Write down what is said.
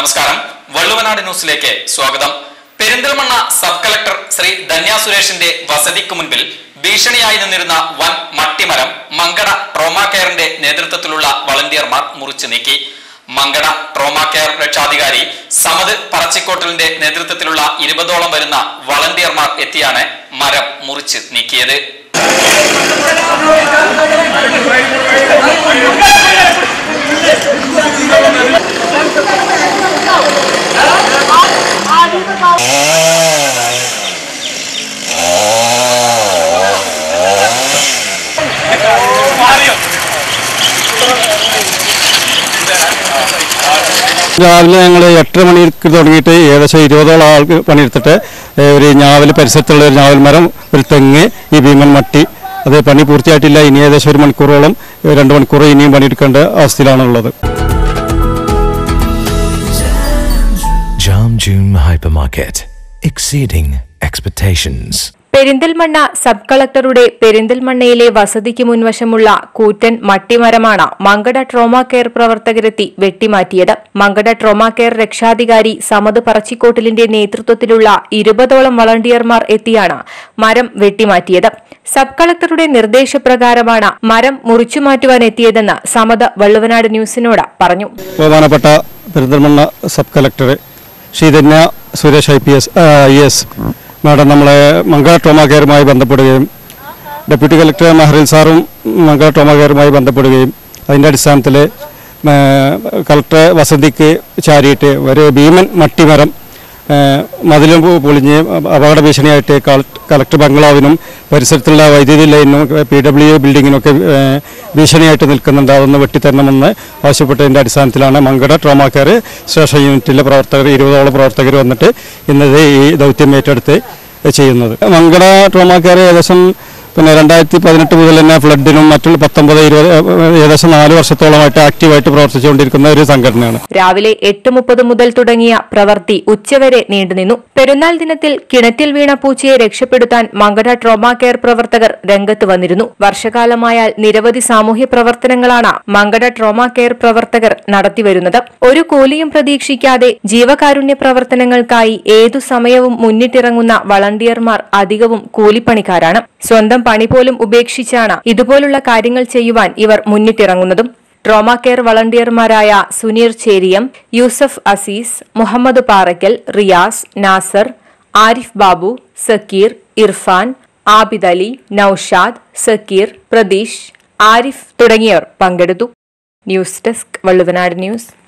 നമസ്കാരം വള്ളുവനാട് ന്യൂസിലേക്ക് സ്വാഗതം പെരിന്തൽമണ്ണ സബ് കളക്ടർ ശ്രീ ധന്യ സുരേഷിന്റെ വസതിക്ക് മുൻപിൽ ഭീഷണിയായി നിന്നിരുന്ന വൻ മട്ടിമരം മങ്കട ട്രോമാ കെയറിന്റെ നേതൃത്വത്തിലുള്ള വളണ്ടിയർമാർ മുറിച്ചു നീക്കി മങ്കട ട്രോമാ കെയർ രക്ഷാധികാരി സമത് പറച്ചിക്കോട്ടലിന്റെ നേതൃത്വത്തിലുള്ള ഇരുപതോളം വരുന്ന വളണ്ടിയർമാർ എത്തിയാണ് മരം മുറിച്ച് നീക്കിയത് രാവിലെ ഞങ്ങൾ എട്ടര മണിക്ക് തുടങ്ങിയിട്ട് ഏകദേശം ഇരുപതോളം ആൾക്ക് പണിയെടുത്തിട്ട് ഏ, ഒരു ഞാവൽ പരിസരത്തുള്ള ഒരു ഞാവൽ മരം ഒരു തെങ്ങ് ഈ ഭീമൻ മട്ടി അത് പണി പൂർത്തിയായിട്ടില്ല ഇനി ഏകദേശം ഒരു മണിക്കൂറോളം ഏ, രണ്ട് മണിക്കൂർ ഇനിയും പണിയെടുക്കേണ്ട അവസ്ഥയിലാണുള്ളത് Jam June Hypermarket, exceeding expectations. Perinthalmanna sub കളക്ടറുടെ പെരിന്തൽമണ്ണയിലെ വസതിക്ക് മുൻവശമുള്ള കൂറ്റൻ മട്ടിമരമാണ് മങ്കട ട്രോമാ കെയർ പ്രവർത്തകരെത്തി വെട്ടിമാറ്റിയത് മങ്കട ട്രോമാ കെയർ രക്ഷാധികാരി സമത് പറച്ചിക്കോട്ടിലിന്റെ നേതൃത്വത്തിലുള്ള ഇരുപതോളം വളണ്ടിയർമാർ എത്തിയാണ് മരം വെട്ടിമാറ്റിയത് സബ് കളക്ടറുടെ നിർദ്ദേശപ്രകാരമാണ് മരം മുറിച്ചുമാറ്റുവാൻ എത്തിയതെന്ന് സമത് വള്ളുവനാട് ന്യൂസിനോട് പറഞ്ഞു ബഹുമാനപ്പെട്ട Perinthalmanna sub collector Shri Dhanya Suresh I P S I S madam നമ്മളെ മംഗള ട്രോമാ കെയറുമായി ബന്ധപ്പെടുകയും ഡെപ്യൂട്ടി കളക്ടർ മെഹറിൽ സാറും മംഗള ട്രോമാ കെയറുമായി ബന്ധപ്പെടുകയും അതിൻ്റെ അടിസ്ഥാനത്തിൽ കളക്ടർ വസതിക്ക് ചാരിയിട്ട് ഒരു ഭീമൻ മട്ടിമരം ആ, മതിലും പൊ- പൊളിഞ്ഞ് അപകട ഭീഷണിയായിട്ട് കള- കളക്ടർ ബംഗ്ലാവിനും പരിസരത്തുള്ള വൈദ്യുതി ലൈനും പി ഡബ്ല്യു ബിൽഡിങ്ങിനൊക്കെ ആ, ഭീഷണിയായിട്ട് നിൽക്കുന്നുണ്ട് അതൊന്ന് വെട്ടിത്തരണമെന്ന് ആവശ്യപ്പെട്ടതിൻ്റെ അടിസ്ഥാനത്തിലാണ് മങ്കട ട്രോമാ കെയർ സ്റ്റേഷൻ യൂണിറ്റിലെ പ്രവർത്തകർ ഇരുപതോളം പ്രവർത്തകർ വന്നിട്ട് ഇന്നത് ഈ ദൗത്യം ഏറ്റെടുത്ത് ചെയ്യുന്നത് മങ്കട ട്രോമാ കെയർ ഏകദേശം പിന്നെ രണ്ടായിരത്തി പതിനെട്ട് മുതൽ തന്നെ ഫ്ലഡിനും മറ്റുള്ള പത്തൊമ്പത് ഇരുപത് ഏകദേശം നാല് വർഷത്തോളമായിട്ട് ആക്റ്റീവായിട്ട് പ്രവർത്തിച്ചുകൊണ്ടിരിക്കുന്ന ഒരു സംഘടനയാണ് രാവിലെ എട്ട് മുപ്പത് മുതൽ തുടങ്ങിയ പ്രവൃത്തി ഉച്ചവരെ നീണ്ടുനിന്നു പെരുന്നാൾ ദിനത്തിൽ കിണറ്റിൽ വീണ പൂച്ചയെ രക്ഷപ്പെടുത്താൻ മങ്കട ട്രോമാ കെയർ പ്രവർത്തകർ രംഗത്ത് വന്നിരുന്നു വർഷകാലമായാൽ നിരവധി സാമൂഹ്യ പ്രവർത്തനങ്ങളാണ് മങ്കട ട്രോമാ കെയർ പ്രവർത്തകർ നടത്തിവരുന്നത് ഒരു കൂലിയും പ്രതീക്ഷിക്കാതെ ജീവകാരുണ്യ പ്രവർത്തനങ്ങൾക്കായി ഏതു സമയവും മുന്നിട്ടിറങ്ങുന്ന വളണ്ടിയർമാർ അധികവും കൂലിപ്പണിക്കാരാണ് സ്വന്തം പണി പോലും ഉപേക്ഷിച്ചാണ് ഇതുപോലുള്ള കാര്യങ്ങൾ ചെയ്യുവാൻ ഇവർ മുന്നിട്ടിറങ്ങുന്നതും ട്രോമാ കെയർ വളണ്ടിയർമാരായ സുനീർ ചേരിയം യൂസഫ് അസീസ് മുഹമ്മദ് പാറയ്ക്കൽ റിയാസ് നാസർ ആരിഫ് ബാബു സക്കീർ ഇർഫാൻ ആബിദ് അലി നൌഷാദ് സക്കീർ പ്രതീഷ് ആരിഫ് തുടങ്ങിയവർ പങ്കെടുത്തു ന്യൂസ് ഡെസ്ക് വള്ളുവനാട് ന്യൂസ്